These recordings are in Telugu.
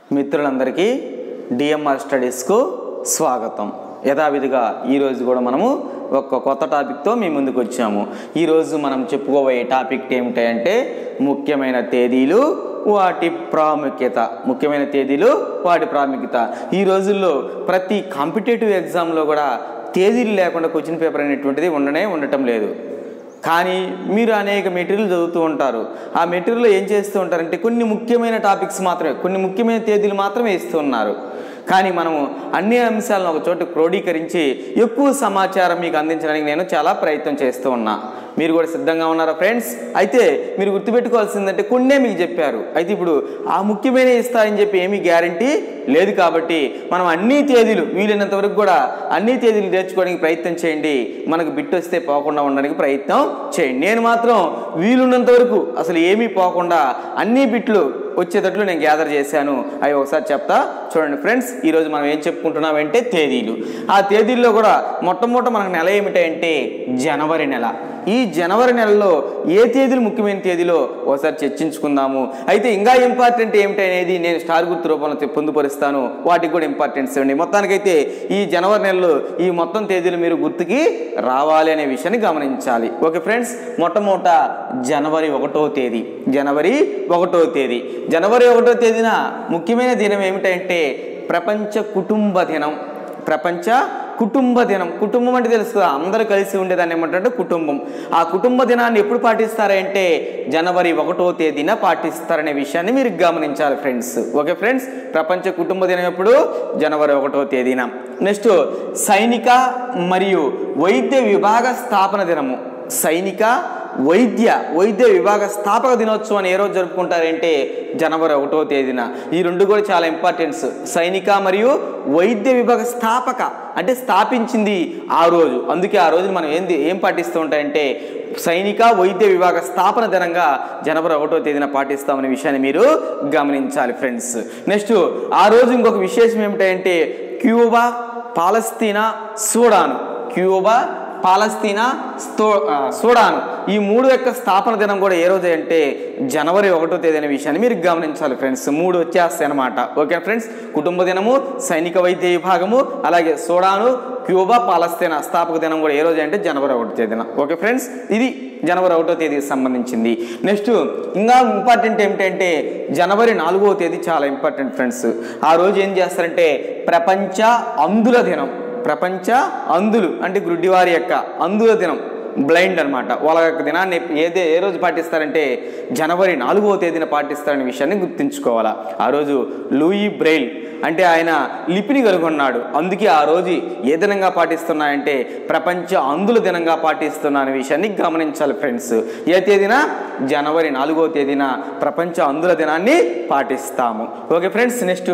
మిత్రులందరికీ డిఎంఆర్ స్టడీస్కు స్వాగతం యథావిధిగా ఈరోజు కూడా మనము ఒక కొత్త టాపిక్తో మీ ముందుకు వచ్చాము ఈరోజు మనం చెప్పుకోబోయే టాపిక్ ఏమిటంటే ముఖ్యమైన తేదీలు వాటి ప్రాముఖ్యత ముఖ్యమైన తేదీలు వాటి ప్రాముఖ్యత ఈ రోజుల్లో ప్రతి కాంపిటేటివ్ ఎగ్జామ్లో కూడా తేదీలు లేకుండా క్వశ్చన్ పేపర్ అనేటువంటిది ఉండనే ఉండటం లేదు కానీ మీరు అనేక మెటీరియల్ చదువుతూ ఉంటారు ఆ మెటీరియల్లో ఏం చేస్తూ ఉంటారంటే కొన్ని ముఖ్యమైన టాపిక్స్ మాత్రమే కొన్ని ముఖ్యమైన తేదీలు మాత్రమే ఇస్తూ ఉన్నారు కానీ మనము అన్ని అంశాలను ఒక చోట క్రోడీకరించి ఎక్కువ సమాచారం మీకు అందించడానికి నేను చాలా ప్రయత్నం చేస్తూ ఉన్నా మీరు కూడా సిద్ధంగా ఉన్నారా ఫ్రెండ్స్ అయితే మీరు గుర్తుపెట్టుకోవాల్సిందంటే కొన్నే మీకు చెప్పారు అయితే ఇప్పుడు ఆ ముఖ్యమైన ఇస్తారని చెప్పి ఏమీ గ్యారంటీ లేదు కాబట్టి మనం అన్ని తేదీలు వీలైనంత వరకు కూడా అన్ని తేదీలు నేర్చుకోవడానికి ప్రయత్నం చేయండి మనకు బిట్ వస్తే పోకుండా ఉండడానికి ప్రయత్నం చేయండి నేను మాత్రం వీలున్నంత వరకు అసలు ఏమీ పోకుండా అన్ని బిట్లు వచ్చేటట్లు నేను గ్యాదర్ చేశాను అవి ఒకసారి చెప్తా చూడండి ఫ్రెండ్స్ ఈరోజు మనం ఏం చెప్పుకుంటున్నామంటే తేదీలు ఆ తేదీల్లో కూడా మొట్టమొదట మనకు నెల ఏమిటంటే జనవరి నెల ఈ జనవరి నెలలో ఏ తేదీలు ముఖ్యమైన తేదీలో ఒకసారి చర్చించుకుందాము అయితే ఇంకా ఇంపార్టెంట్ ఏమిటనేది నేను స్టార్ గుర్తు రూపంలో తె- పొందుపరుస్తాను వాటికి కూడా ఇంపార్టెన్స్ ఇవ్వండి మొత్తానికైతే ఈ జనవరి నెలలో ఈ మొత్తం తేదీలు మీరు గుర్తుకి రావాలి అనే విషయాన్ని గమనించాలి ఓకే ఫ్రెండ్స్ మొట్టమొదట జనవరి ఒకటో తేదీ జనవరి ఒకటో తేదీ జనవరి ఒకటో తేదీన ముఖ్యమైన దినం ఏమిటంటే ప్రపంచ కుటుంబ దినం ప్రపంచ కుటుంబ దినం కుటుంబం అంటే తెలుసు కదా అందరూ కలిసి ఉండేదాన్ని ఏమంటారంటే కుటుంబం ఆ కుటుంబ దినాన్ని ఎప్పుడు పాటిస్తారంటే జనవరి ఒకటో తేదీన పాటిస్తారనే విషయాన్ని మీరు గమనించాలి ఫ్రెండ్స్ ఓకే ఫ్రెండ్స్ ప్రపంచ కుటుంబ దినం ఎప్పుడు జనవరి ఒకటో తేదీన నెక్స్ట్ సైనిక మరియు వైద్య విభాగ స్థాపన దినము సైనిక వైద్య వైద్య విభాగ స్థాపక దినోత్సవాన్ని ఏ రోజు జరుపుకుంటారంటే జనవరి ఒకటో తేదీన ఈ రెండు కూడా చాలా ఇంపార్టెన్స్ సైనిక మరియు వైద్య విభాగ స్థాపక అంటే స్థాపించింది ఆ రోజు అందుకే ఆ రోజున మనం ఏంది ఏం పాటిస్తూ ఉంటాయంటే సైనిక వైద్య విభాగ స్థాపన దినంగా జనవరి ఒకటో తేదీన పాటిస్తామనే విషయాన్ని మీరు గమనించాలి ఫ్రెండ్స్ నెక్స్ట్ ఆ రోజు ఇంకొక విశేషం ఏమిటంటే Cuba Palestine Sudan Cuba Palestine sto- ఆ, సూడాన్ ఈ మూడు యొక్క స్థాపన దినం కూడా ఏ రోజు అంటే జనవరి ఒకటో తేదీ అనే విషయాన్ని మీరు గమనించాలి ఫ్రెండ్స్ మూడు వచ్చేస్తాయి అనమాట ఓకే ఫ్రెండ్స్ కుటుంబ దినము సైనిక వైద్య విభాగము అలాగే సూడాను క్యూబా పాలస్తీనా స్థాపక దినం కూడా ఏ రోజు అంటే జనవరి ఒకటో తేదీన ఓకే ఫ్రెండ్స్ ఇది జనవరి ఒకటో తేదీకి సంబంధించింది నెక్స్ట్ ఇంకా ఇంపార్టెంట్ ఏమిటంటే జనవరి నాలుగవ తేదీ చాలా ఇంపార్టెంట్ ఫ్రెండ్స్ ఆ రోజు ఏం చేస్తారంటే ప్రపంచ అందుల దినం ప్రపంచ అందులు అంటే గుడ్డివారి యొక్క అందుల దినం బ్లైండ్ అన్నమాట వాళ్ళ యొక్క దినాన్ని ఏదే ఏ రోజు పాటిస్తారంటే జనవరి నాలుగవ తేదీన పాటిస్తారనే విషయాన్ని గుర్తుంచుకోవాలా ఆ రోజు లూయి బ్రెయిల్ అంటే ఆయన లిపిని కనుగొన్నాడు అందుకే ఆ రోజు ఏ దినంగా పాటిస్తున్నాయంటే ప్రపంచ అందుల దినంగా పాటిస్తున్నా అనే విషయాన్ని గమనించాలి ఫ్రెండ్స్ ఏ తేదీన జనవరి నాలుగవ తేదీన ప్రపంచ అందుల దినాన్ని పాటిస్తాము ఓకే ఫ్రెండ్స్ నెక్స్ట్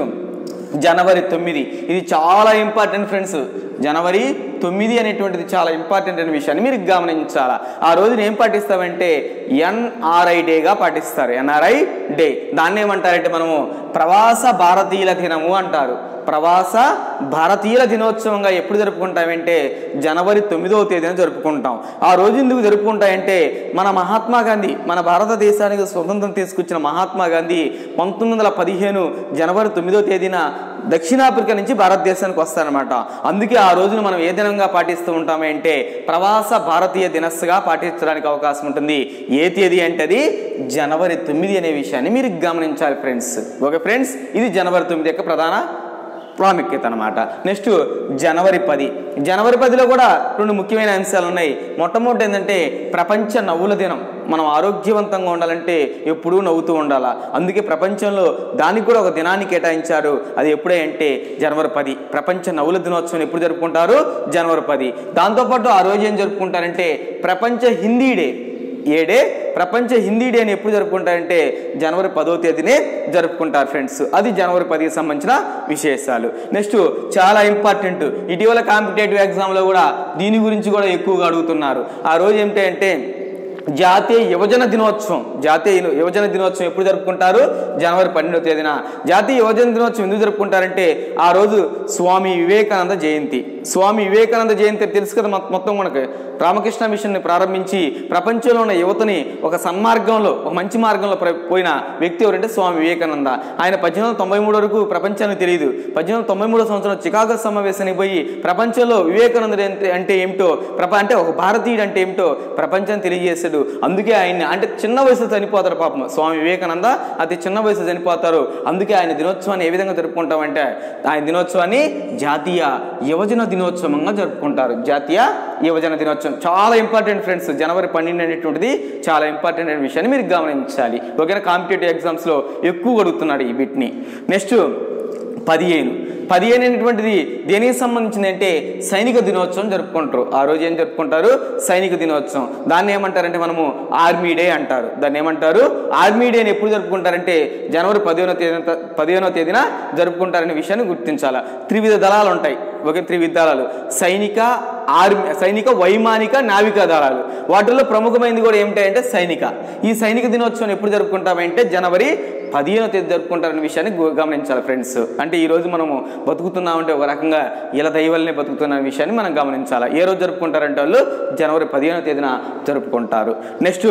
జనవరి తొమ్మిది ఇది చాలా ఇంపార్టెంట్ ఫ్రెండ్స్ జనవరి తొమ్మిది అనేటువంటిది చాలా ఇంపార్టెంట్ అనే విషయాన్ని మీరు గమనించాలా ఆ రోజున ఏం పాటిస్తామంటే ఎన్ఆర్ఐ డేగా పాటిస్తారు ఎన్ఆర్ఐ డే దాన్ని ఏమంటారంటే మనము ప్రవాస భారతీయుల దినము అంటారు ప్రవాస భారతీయుల దినోత్సవంగా ఎప్పుడు జరుపుకుంటామంటే జనవరి తొమ్మిదవ తేదీన జరుపుకుంటాం ఆ రోజు ఎందుకు జరుపుకుంటాయంటే మన మహాత్మా గాంధీ మన భారతదేశానికి స్వతంత్రం తీసుకొచ్చిన మహాత్మా గాంధీ పంతొమ్మిది వందల పదిహేను జనవరి తొమ్మిదవ తేదీన దక్షిణాఫ్రికా నుంచి భారతదేశానికి వస్తారనమాట అందుకే ఆ రోజున మనం ఏ దినంగా పాటిస్తూ ఉంటామంటే ప్రవాస భారతీయ దినస్సుగా పాటించడానికి అవకాశం ఉంటుంది ఏ తేదీ అంటే అది జనవరి తొమ్మిది అనే విషయాన్ని మీరు గమనించాలి ఫ్రెండ్స్ ఓకే ఫ్రెండ్స్ ఇది జనవరి తొమ్మిది యొక్క ప్రధాన ప్రాముఖ్యత అనమాట నెక్స్ట్ జనవరి పది జనవరి పదిలో కూడా రెండు ముఖ్యమైన అంశాలు ఉన్నాయి మొట్టమొదటి ఏంటంటే ప్రపంచ నవ్వుల దినం మనం ఆరోగ్యవంతంగా ఉండాలంటే ఎప్పుడూ నవ్వుతూ ఉండాలా అందుకే ప్రపంచంలో దానికి కూడా ఒక దినాన్ని కేటాయించారు అది ఎప్పుడే అంటే జనవరి పది ప్రపంచ నవ్వుల దినోత్సవం ఎప్పుడు జరుపుకుంటారు జనవరి పది దాంతోపాటు ఆ రోజు ఏం జరుపుకుంటారంటే ప్రపంచ హిందీ డే ఏ డే ప్రపంచ హిందీ డే అని ఎప్పుడు జరుపుకుంటారంటే జనవరి పదో తేదీనే జరుపుకుంటారు ఫ్రెండ్స్ అది జనవరి పదికి సంబంధించిన విశేషాలు నెక్స్ట్ చాలా ఇంపార్టెంట్ ఇటీవల కాంపిటేటివ్ ఎగ్జామ్లో కూడా దీని గురించి కూడా ఎక్కువగా అడుగుతున్నారు ఆ రోజు ఏమిటంటే జాతీయ యువజన దినోత్సవం జాతీయ యువ- యువజన దినోత్సవం ఎప్పుడు జరుపుకుంటారు జనవరి పన్నెండవ తేదీన జాతీయ యువజన దినోత్సవం ఎందుకు జరుపుకుంటారంటే ఆ రోజు స్వామి వివేకానంద జయంతి స్వామి వివేకానంద జయంతి తెలుసు కదా మొ- మొత్తం మనకు రామకృష్ణ మిషన్ని ప్రారంభించి ప్రపంచంలో ఉన్న యువతని ఒక సన్మార్గంలో ఒక మంచి మార్గంలో ప్ర- పోయిన వ్యక్తి ఎవరంటే స్వామి వివేకానంద ఆయన పద్దెనిమిది వందల తొంభై మూడు వరకు ప్రపంచానికి తెలియదు పద్దెనిమిది వందల తొంభై మూడో సంవత్సరం చికాగో సమావేశానికి పోయి ప్రపంచంలో వివేకానందుడు అంటే- అంటే ఏమిటో ప్రప అంటే ఒక భారతీయుడు అంటే ఏమిటో ప్రపంచాన్ని తెలియజేశాడు అందుకే ఆయన్ని అంటే చిన్న వయసులో చనిపోతారు పాపం స్వామి వివేకానంద అతి చిన్న వయసు చనిపోతారు అందుకే ఆయన దినోత్సవాన్ని ఏ విధంగా జరుపుకుంటామంటే ఆయన దినోత్సవాన్ని జాతీయ యువజన దినోత్సవంగా జరుపుకుంటారు జాతీయ యువజన దినోత్సవం చాలా ఇంపార్టెంట్ ఫ్రెండ్స్ జనవరి పన్నెండు అనేటువంటిది చాలా ఇంపార్టెంట్ అనే విషయాన్ని మీరు గమనించాలి ఓకేనా కాంపిటేటివ్ ఎగ్జామ్స్లో ఎక్కువ అడుగుతున్నాడు ఈ బిట్ని నెక్స్ట్ పదిహేను పదిహేను అనేటువంటిది దేనికి సంబంధించింది అంటే సైనిక దినోత్సవం జరుపుకుంటారు ఆ రోజు ఏం జరుపుకుంటారు సైనిక దినోత్సవం దాన్ని ఏమంటారంటే మనము ఆర్మీ డే అంటారు దాన్ని ఏమంటారు ఆర్మీ డేని ఎప్పుడు జరుపుకుంటారంటే జనవరి పదిహేనో తేదీన పదిహేనో తేదీన జరుపుకుంటారనే విషయాన్ని గుర్తించాలి త్రివిధ దళాలు ఉంటాయి ఒకే త్రివిధ దళాలు సైనిక ఆర్మీ సైనిక వైమానిక నావికా దళాలు వాటిల్లో ప్రముఖమైనది కూడా ఏమిటంటే సైనిక ఈ సైనిక దినోత్సవం ఎప్పుడు జరుపుకుంటామంటే జనవరి పదిహేనో తేదీ జరుపుకుంటారనే విషయాన్ని గు- గమనించాలి ఫ్రెండ్స్ అంటే ఈ రోజు మనము బతుకుతున్నామంటే ఒక రకంగా ఇలా దైవల్నే బతుకుతున్న విషయాన్ని మనం గమనించాలి ఏ రోజు జరుపుకుంటారంటే వాళ్ళు జనవరి పదిహేనో తేదీన జరుపుకుంటారు నెక్స్ట్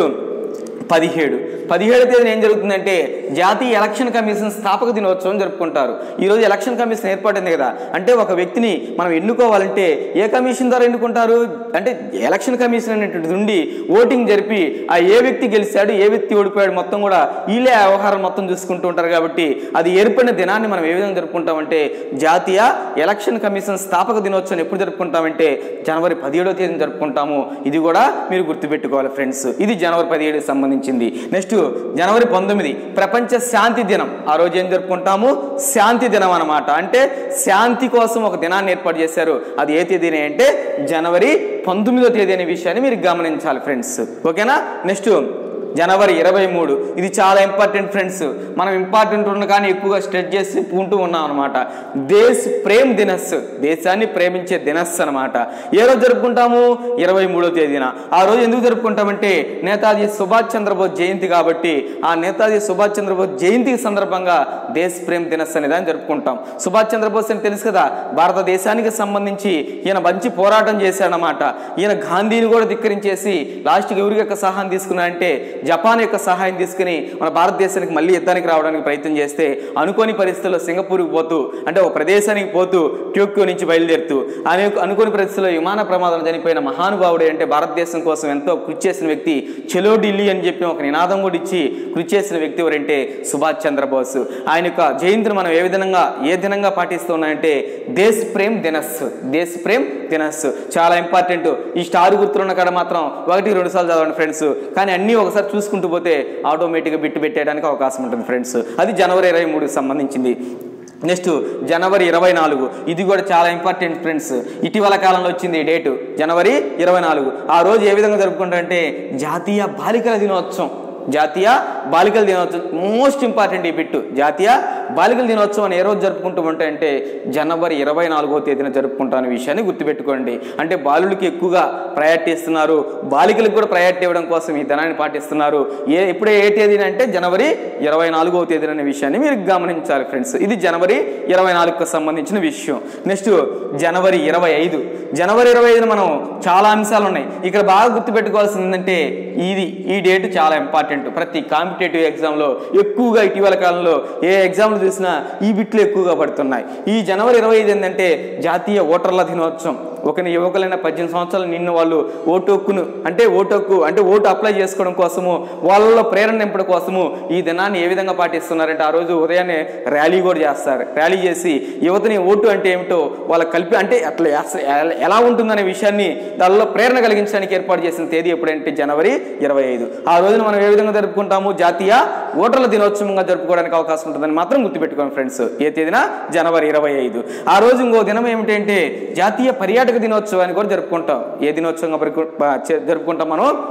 పదిహేడు పదిహేడు తేదీన ఏం జరుగుతుందంటే జాతీయ ఎలక్షన్ కమిషన్ స్థాపక దినోత్సవం జరుపుకుంటారు ఈరోజు ఎలక్షన్ కమిషన్ ఏర్పడింది కదా అంటే ఒక వ్యక్తిని మనం ఎన్నుకోవాలంటే ఏ కమిషన్ ద్వారా ఎన్నుకుంటారు అంటే ఎలక్షన్ కమిషన్ అనేటువంటిది ఉండి ఓటింగ్ జరిపి ఆ ఏ వ్యక్తి గెలిచాడు ఏ వ్యక్తి ఓడిపోయాడు మొత్తం కూడా వీళ్ళే ఆ వ్యవహారం మొత్తం చూసుకుంటూ ఉంటారు కాబట్టి అది ఏర్పడిన దినాన్ని మనం ఏ విధంగా జరుపుకుంటామంటే జాతీయ ఎలక్షన్ కమిషన్ స్థాపక దినోత్సవం ఎప్పుడు జరుపుకుంటామంటే జనవరి పదిహేడో తేదీన జరుపుకుంటాము ఇది కూడా మీరు గుర్తుపెట్టుకోవాలి ఫ్రెండ్స్ ఇది జనవరి పదిహేడుకి సంబంధించింది నెక్స్ట్ జనవరి పంతొమ్మిది ప్రపంచ శాంతి దినం ఆ రోజు ఏం జరుపుకుంటాము శాంతి దినం అన్నమాట అంటే శాంతి కోసం ఒక దినాన్ని ఏర్పాటు చేశారు అది ఏ తేదీనే అంటే జనవరి పంతొమ్మిదో తేదీ అనే విషయాన్ని మీరు గమనించాలి ఫ్రెండ్స్ ఓకేనా నెక్స్ట్ జనవరి ఇరవై మూడు ఇది చాలా ఇంపార్టెంట్ ఫ్రెండ్స్ మనం ఇంపార్టెంట్ ఉన్న కానీ ఎక్కువగా స్ట్రెచ్ చేసి ఉంటూ ఉన్నాం అనమాట దేశ్ ప్రేమ్ దినస్ దేశాన్ని ప్రేమించే దినస్ అనమాట ఏ రోజు జరుపుకుంటాము ఇరవై మూడో తేదీన ఆ రోజు ఎందుకు జరుపుకుంటామంటే నేతాజీ సుభాష్ చంద్రబోస్ జయంతి కాబట్టి ఆ నేతాజీ సుభాష్ చంద్రబోస్ జయంతి సందర్భంగా దేశ్ ప్రేమ్ దినస్ అనే దాన్ని జరుపుకుంటాం సుభాష్ చంద్రబోస్ అని తెలుసు కదా భారతదేశానికి సంబంధించి ఈయన మంచి పోరాటం చేశాడనమాట ఈయన గాంధీని కూడా ధిక్కరించేసి లాస్ట్కి ఎవరి యొక్క సహాయం తీసుకున్నారంటే జపాన్ యొక్క సహాయం తీసుకుని మన భారతదేశానికి మళ్ళీ యుద్ధానికి రావడానికి ప్రయత్నం చేస్తే అనుకోని పరిస్థితుల్లో సింగపూర్కి పోతూ అంటే ఒక ప్రదేశానికి పోతూ ట్యోక్యో నుంచి బయలుదేరుతూ అనే అనుకోని పరిస్థితుల్లో విమాన ప్రమాదం చనిపోయిన మహానుభావుడు అంటే భారతదేశం కోసం ఎంతో కృషి చేసిన వ్యక్తి చెలో ఢిల్లీ అని చెప్పి ఒక నినాదం కూడా ఇచ్చి కృషి చేసిన వ్యక్తి ఎవరంటే సుభాష్ చంద్రబోస్ ఆయన యొక్క జయంతిని మనం ఏ విధంగా ఏ దినంగా పాటిస్తున్నామంటే దేశ్ ప్రేమ్ దినస్ దేశ్ ప్రేమ్ దినస్ చాలా ఇంపార్టెంట్ ఈ స్టార్ గుర్తులున్న కాడ మాత్రం ఒకటి రెండు సార్లు చదవండి ఫ్రెండ్స్ కానీ అన్నీ ఒకసారి చూసుకుంటూ పోతే ఆటోమేటిక్గా బిట్టు పెట్టేయడానికి అవకాశం ఉంటుంది ఫ్రెండ్స్ అది జనవరి ఇరవై మూడుకి సంబంధించింది నెక్స్ట్ జనవరి ఇరవై నాలుగు ఇది కూడా చాలా ఇంపార్టెంట్ ఫ్రెండ్స్ ఇటీవల కాలంలో వచ్చింది ఈ డేటు జనవరి ఇరవై నాలుగు ఆ రోజు ఏ విధంగా జరుపుకుంటారంటే జాతీయ బాలికల దినోత్సవం జాతీయ బాలికల దినోత్సవం మోస్ట్ ఇంపార్టెంట్ ఈ బిట్టు జాతీయ బాలికల దినోత్సవం ఏ రోజు జరుపుకుంటూ ఉంటాయంటే జనవరి ఇరవై నాలుగో తేదీన జరుపుకుంటాం విషయాన్ని గుర్తుపెట్టుకోండి అంటే బాలులకి ఎక్కువగా ప్రయారిటీ ఇస్తున్నారు బాలికలకు కూడా ప్రయారిటీ ఇవ్వడం కోసం ఈ ధనాన్ని పాటిస్తున్నారు ఏ ఎప్పుడే ఏ తేదీన అంటే జనవరి ఇరవై నాలుగో తేదీన అనే విషయాన్ని మీరు గమనించాలి ఫ్రెండ్స్ ఇది జనవరి ఇరవై నాలుగుకు సంబంధించిన విషయం నెక్స్ట్ జనవరి ఇరవై ఐదు జనవరి ఇరవై ఐదున మనం చాలా అంశాలు ఉన్నాయి ఇక్కడ బాగా గుర్తుపెట్టుకోవాల్సింది ఏంటంటే ఇది ఈ డేట్ చాలా ఇంపార్టెంట్ ప్రతి కాంపిటేటివ్ ఎగ్జామ్లో ఎక్కువగా ఇటీవల కాలంలో ఏ ఎగ్జామ్లు చూసినా ఈ బిట్లు ఎక్కువగా పడుతున్నాయి ఈ జనవరి ఇరవై ఐదు ఏంటంటే జాతీయ ఓటర్ల దినోత్సవం ఒక యువకులైన పద్దెనిమిది సంవత్సరాలు నిన్ను వాళ్ళు ఓటు హక్కును అంటే ఓటు హక్కు అంటే ఓటు అప్లై చేసుకోవడం కోసము వాళ్ళలో ప్రేరణ నింపడం కోసము ఈ దినాన్ని ఏ విధంగా పాటిస్తున్నారంటే ఆ రోజు ఉదయాన్నే ర్యాలీ కూడా చేస్తారు ర్యాలీ చేసి యువతని ఓటు అంటే ఏమిటో వాళ్ళ కలిపి అంటే అట్లా ఎస్- ఎల- ఎలా ఉంటుందనే విషయాన్ని దానిలో ప్రేరణ కలిగించడానికి ఏర్పాటు చేసిన తేదీ ఎప్పుడంటే జనవరి ఇరవై ఐదు ఆ రోజున మనం ఏ విధంగా జరుపుకుంటాము జాతీయ ఓటర్ల దినోత్సవంగా జరుపుకోవడానికి అవకాశం ఉంటుందని మాత్రం గుర్తుపెట్టుకోండి ఫ్రెండ్స్ ఏ తేదీన జనవరి ఇరవై ఐదు ఆ రోజు ఇంకో దినం ఏమిటంటే జాతీయ పర్యాటక దినోత్సవాన్ని కూడా జరుపుకుంటాం ఏ దినోత్సవంగా పరికు- ప- చే- జరుపుకుంటాం మనం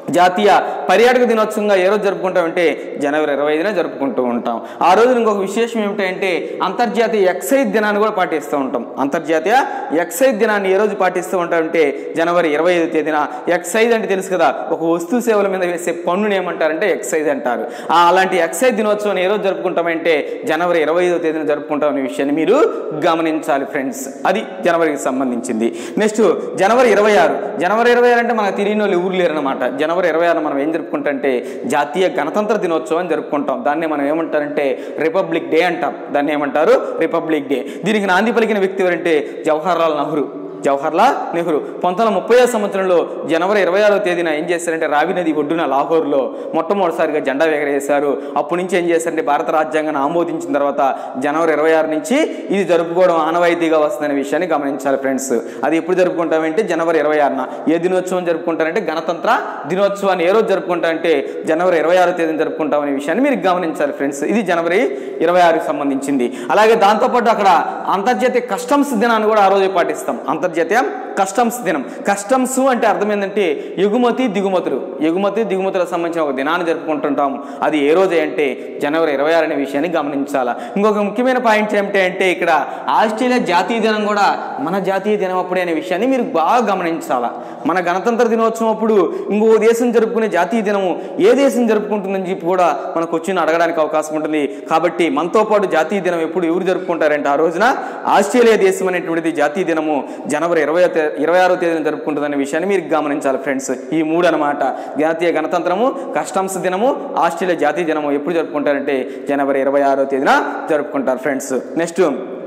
జాతీయ పర్యాటక దినోత్సవంగా ఏ రోజు జరుపుకుంటామంటే జనవరి ఇరవై ఐదున జరుపుకుంటూ ఉంటాం ఆ రోజు ఇంకొక విశేషం ఏమిటంటే అంతర్జాతీయ ఎక్సైజ్ దినాన్ని కూడా పాటిస్తూ ఉంటాం అంతర్జాతీయ ఎక్సైజ్ దినాన్ని ఏ రోజు పాటిస్తూ ఉంటామంటే జనవరి ఇరవై ఐదు తేదీన ఎక్సైజ్ అంటే తెలుసు కదా ఒక వస్తు సేవల మీద వేసే పన్నుని ఏమంటారంటే ఎక్సైజ్ అంటారు ఆ అలాంటి ఎక్సైజ్ దినోత్సవం ఏ రోజు జరుపుకుంటామంటే జనవరి ఇరవై ఐదో తేదీన జరుపుకుంటాం అనే విషయాన్ని మీరు గమనించాలి ఫ్రెండ్స్ అది జనవరికి సంబంధించింది నెక్స్ట్ జనవరి ఇరవై ఆరు జనవరి ఇరవై ఆరు అంటే మనకు తెలియని వాళ్ళు ఎవరు లేరనమాట జనవరి ఇరవై ఆరు మనం ఏం జరుపుకుంటామంటే జాతీయ గణతంత్ర దినోత్సవం జరుపుకుంటాం దాన్ని మనం ఏమంటారంటే రిపబ్లిక్ డే అంటాం దాన్ని ఏమంటారు రిపబ్లిక్ డే దీనికి నాంది పలికిన వ్యక్తి ఎవరంటే జవహర్లాల్ నెహ్రూ జవహర్లాల్ నెహ్రూ పంతొమ్మిది వందల ముప్పై సంవత్సరంలో జనవరి ఇరవై ఆరో తేదీన ఏం చేశారంటే రావి నది ఒడ్డున లాహోర్లో మొట్టమొదటిసారిగా జెండా ఎగరేశారు అప్పటి నుంచి ఏం చేశారంటే భారత రాజ్యాంగాన్ని ఆమోదించిన తర్వాత జనవరి ఇరవై ఆరు నుంచి ఇది జరుపుకోవడం ఆనవాయితీగా వస్తుందనే విషయాన్ని గమనించాలి ఫ్రెండ్స్ అది ఎప్పుడు జరుపుకుంటామంటే జనవరి ఇరవై ఆరున ఏ దినోత్సవం జరుపుకుంటారంటే గణతంత్ర దినోత్సవాన్ని ఏ రోజు జరుపుకుంటారంటే జనవరి ఇరవై ఆరో తేదీన జరుపుకుంటామనే విషయాన్ని మీరు గమనించాలి ఫ్రెండ్స్ ఇది జనవరి ఇరవై ఆరుకి సంబంధించింది అలాగే దాంతోపాటు అక్కడ అంతర్జాతీయ కస్టమ్స్ దినాన్ని కూడా ఆ రోజే పాటిస్తాం అంతర్జాతీయ కస్టమ్స్ దినం కస్టమ్స్ అంటే అర్థం ఏంటంటే ఎగుమతి దిగుమతులు ఎగుమతి దిగుమతులకు సంబంధించిన ఒక దినాన్ని జరుపుకుంటుంటాం అది ఏ రోజు అంటే జనవరి ఇరవై ఆరు అనే విషయాన్ని గమనించాలా ఇంకొక ముఖ్యమైన పాయింట్ ఏమిటి అంటే ఇక్కడ ఆస్ట్రేలియా జాతీయ దినం కూడా మన జాతీయ దినం అప్పుడే అనే విషయాన్ని మీరు బాగా గమనించాలా మన గణతంత్ర దినోత్సవం అప్పుడు ఇంకో దేశం జరుపుకునే జాతీయ దినము ఏ దేశం జరుపుకుంటుందని చెప్పి కూడా మనకు వచ్చిన అడగడానికి అవకాశం ఉంటుంది కాబట్టి మనతో పాటు జాతీయ దినం ఎప్పుడు ఎవరు జరుపుకుంటారంటే ఆ రోజున ఆస్ట్రేలియా దేశం అనేటువంటిది జాతీయ దినము జనవరి ఇరవై ఇరవై ఆరో తేదీన జరుపుకుంటుందనే విషయాన్ని మీరు గమనించాలి ఫ్రెండ్స్ ఈ మూడు అనమాట జాతీయ గణతంత్రము కస్టమ్స్ దినము ఆస్ట్రేలియా జాతీయ దినము ఎప్పుడు జరుపుకుంటారంటే జనవరి ఇరవై ఆరో తేదీన జరుపుకుంటారు ఫ్రెండ్స్ నెక్స్ట్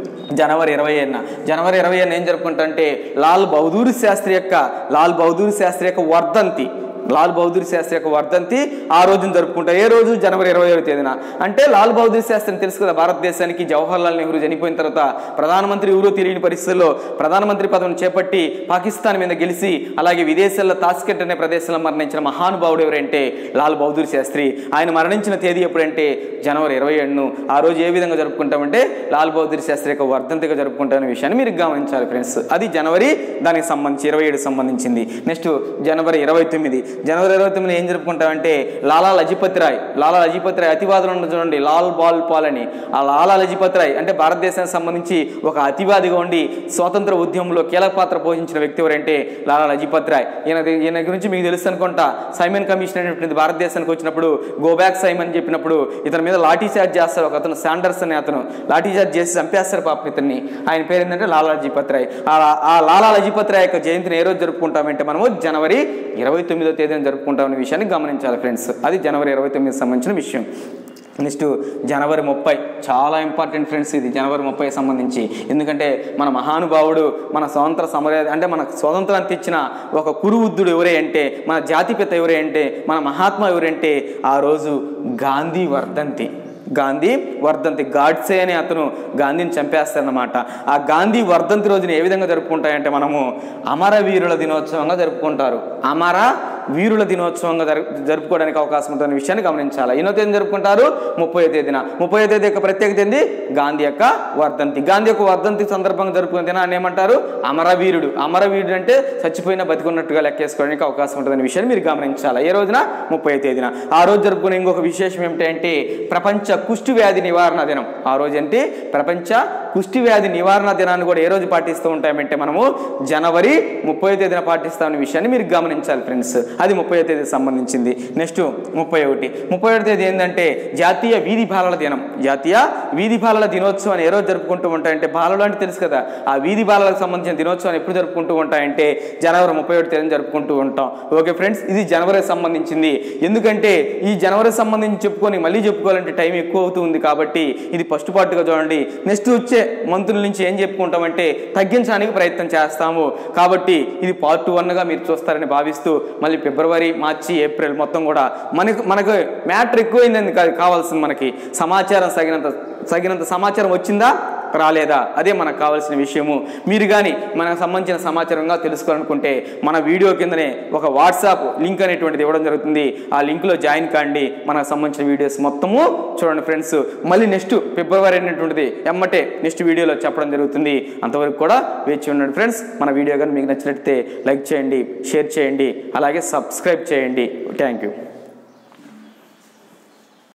జనవరి ఇరవై ఏడున జనవరి ఇరవై ఏడున ఏం జరుపుకుంటారంటే లాల్ బహదూర్ శాస్త్రి యొక్క లాల్ బహదూర్ శాస్త్రి యొక్క వర్ధంతి లాల్ బహదూర్ శాస్త్రి యొక్క వర్ధంతి ఆ రోజున జరుపుకుంటారు ఏ రోజు జనవరి ఇరవై ఏడు తేదీన అంటే లాల్ బహదూర్ శాస్త్రిని తెలుసు కదా భారతదేశానికి జవహర్లాల్ నెహ్రూ చనిపోయిన తర్వాత ప్రధానమంత్రి ఎవరో తెలియని పరిస్థితుల్లో ప్రధానమంత్రి పదవిని చేపట్టి పాకిస్తాన్ మీద గెలిచి అలాగే విదేశాల్లో తాస్కెట్ అనే ప్రదేశంలో మరణించిన మహానుభావుడు ఎవరంటే లాల్ బహదూర్ శాస్త్రి ఆయన మరణించిన తేదీ ఎప్పుడంటే జనవరి ఇరవై ఏడును ఆ రోజు ఏ విధంగా జరుపుకుంటామంటే లాల్ బహదూర్ శాస్త్రి యొక్క వర్ధంతిగా జరుపుకుంటామనే విషయాన్ని మీరు గమనించాలి ఫ్రెండ్స్ అది జనవరి దానికి సంబంధించి ఇరవై ఏడు సంబంధించింది నెక్స్ట్ జనవరి ఇరవై తొమ్మిది జనవరి ఇరవై తొమ్మిది ఏం జరుపుకుంటామంటే లాలా లజపతి రాయ్ లాలా లజపతి రాయ్ అతివాదులు ఉన్న చూడండి లాల్ బాల్ పాల్ అని ఆ లాలా లజపతి రాయ్ అంటే భారతదేశానికి సంబంధించి ఒక అతివాదిగా ఉండి స్వాతంత్ర ఉద్యమంలో కీలక పాత్ర పోషించిన వ్యక్తి ఎవరంటే లాలా లజపతి రాయ్ ఈయన ఈయన గురించి మీకు తెలుసు అనుకుంటా సైమన్ కమిషన్ అనేటువంటి భారతదేశానికి వచ్చినప్పుడు గో బ్యాక్ సైమన్ చెప్పినప్పుడు ఇతని మీద లాఠీ చార్జ్ చేస్తారు ఒక అతను శాండర్స్ అనే అతను లాఠీ చార్జ్ చేసి చంపేస్తారు పాప ఇతన్ని ఆయన పేరు ఏంటంటే లాలా లజపతి రాయ్ ఆ- ఆ లాలా లజపతి రాయ్ యొక్క జయంతిని ఏ రోజు జరుపుకుంటామంటే మనము జనవరి ఇరవై తొమ్మిదో తేదీన జరుపుకుంటామనే విషయాన్ని గమనించాలి ఫ్రెండ్స్ అది జనవరి ఇరవై తొమ్మిదికి సంబంధించిన విషయం నెక్స్ట్ జనవరి ముప్పై చాలా ఇంపార్టెంట్ ఫ్రెండ్స్ ఇది జనవరి ముప్పై సంబంధించి ఎందుకంటే మన మహానుభావుడు మన స్వతంత్ర సమర అంటే మన స్వతంత్రాన్ని తెచ్చిన ఒక కురువుద్దుడు ఎవరే అంటే మన జాతిపిత ఎవరే అంటే మన మహాత్మా ఎవరంటే ఆ రోజు గాంధీ వర్ధంతి గాంధీ వర్ధంతి గాడ్సే అనే అతను గాంధీని చంపేస్తారనమాట ఆ గాంధీ వర్ధంతి రోజున ఏ విధంగా జరుపుకుంటాయంటే మనము అమరవీరుల దినోత్సవంగా జరుపుకుంటారు అమర వీరుల దినోత్సవంగా జరు- జరుపుకోవడానికి అవకాశం ఉంటున్న విషయాన్ని గమనించాలి ఎన్నో తేదీన జరుపుకుంటారు ముప్పై తేదీన ముప్పై తేదీ యొక్క ప్రత్యేకత ఏంది గాంధీ యొక్క వర్ధంతి గాంధీ యొక్క వర్ధంతి సందర్భంగా జరుపుకునే దినాన్ని ఏమంటారు అమరవీరుడు అమరవీరుడు అంటే చచ్చిపోయిన బతికున్నట్టుగా లెక్కేసుకోవడానికి అవకాశం ఉంటుందనే విషయాన్ని మీరు గమనించాలి ఏ రోజున ముప్పై తేదీన ఆ రోజు జరుపుకునే ఇంకొక విశేషం ఏమిటంటే ప్రపంచ కుష్టి వ్యాధి నివారణ దినం ఆ రోజు అంటే ప్రపంచ కుష్టి వ్యాధి నివారణ దినాన్ని కూడా ఏ రోజు పాటిస్తూ ఉంటామంటే మనము జనవరి ముప్పై తేదీన పాటిస్తామనే విషయాన్ని మీరు గమనించాలి ఫ్రెండ్స్ అది ముప్పై తేదీకి సంబంధించింది నెక్స్ట్ ముప్పై ఒకటి ముప్పై ఒకటి తేదీ ఏంటంటే జాతీయ వీధి బాలల దినం జాతీయ వీధి బాలల దినోత్సవాన్ని ఏ రోజు జరుపుకుంటూ ఉంటాయంటే బాలలు అంటే తెలుసు కదా ఆ వీధి బాలలకు సంబంధించిన దినోత్సవాన్ని ఎప్పుడు జరుపుకుంటూ ఉంటాయంటే జనవరి ముప్పై ఒకటి తేదీన జరుపుకుంటూ ఉంటాం ఓకే ఫ్రెండ్స్ ఇది జనవరికి సంబంధించింది ఎందుకంటే ఈ జనవరి సంబంధించి చెప్పుకొని మళ్ళీ చెప్పుకోవాలంటే టైం ఎక్కువ అవుతుంది కాబట్టి ఇది ఫస్ట్ పార్ట్గా చూడండి నెక్స్ట్ వచ్చే మంత్రుల నుంచి ఏం చెప్పుకుంటామంటే తగ్గించడానికి ప్రయత్నం చేస్తాము కాబట్టి ఇది పార్ట్ వన్గా మీరు చూస్తారని భావిస్తూ మళ్ళీ ఫిబ్రవరి మార్చి ఏప్రిల్ మొత్తం కూడా మనకు మనకు మ్యాటర్ ఎక్కువైందని కాదు కావాల్సింది మనకి సమాచారం తగినంత తగినంత సమాచారం వచ్చిందా రాలేదా అదే మనకు కావాల్సిన విషయము మీరు కానీ మనకు సంబంధించిన సమాచారంగా తెలుసుకోవాలనుకుంటే మన వీడియో కిందనే ఒక వాట్సాప్ లింక్ అనేటువంటిది ఇవ్వడం జరుగుతుంది ఆ లింక్లో జాయిన్ కాండి మనకు సంబంధించిన వీడియోస్ మొత్తము చూడండి ఫ్రెండ్స్ మళ్ళీ నెక్స్ట్ ఫిబ్రవరి అనేటువంటిది ఎమ్మటే నెక్స్ట్ వీడియోలో చెప్పడం జరుగుతుంది అంతవరకు కూడా వేచి ఉండండి ఫ్రెండ్స్ మన వీడియో కానీ మీకు నచ్చినట్లయితే లైక్ చేయండి షేర్ చేయండి అలాగే సబ్స్క్రైబ్ చేయండి థ్యాంక్ యూ